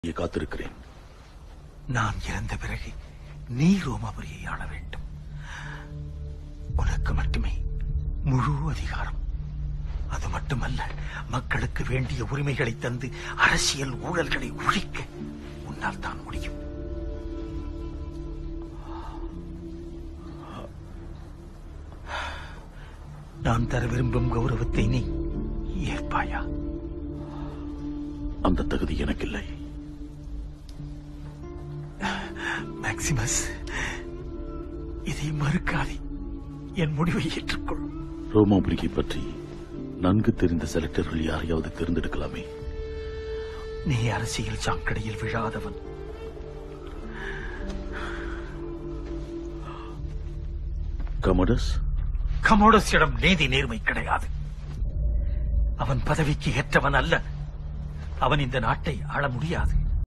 இங்கே காத்திருக்கிறேன் நான் இறந்த பிறகு நீ ரோமாபுரியை ஆள வேண்டும் உனக்கு மட்டுமே முழு அதிகாரம் அது மட்டுமல்ல மக்களுக்கு வேண்டிய உரிமைகளை தந்து அரசியல் ஊழல்களை ஒழிக்க உன்னால் தான் முடியும் நான் தர விரும்பும் கௌரவத்தை நீ ஏற்பாயா அந்த தகுதி எனக்கில்லை மேக்சிமஸ் இதை மறுக்காதே என் முடிவை ஏற்றுக்கொள் ரோமாபுரியை பற்றி நன்கு தெரிந்த செலக்டர்கள் யாரையாவது தேர்ந்தெடுக்கலாமே நீ அரசியல் சாக்கடையில் விழாதவன் கமடஸ் கமோடஸிடம் நீதி நேர்மை கிடையாது அவன் பதவிக்கு ஏற்றவன் அல்ல அவன் இந்த நாட்டை ஆள முடியாது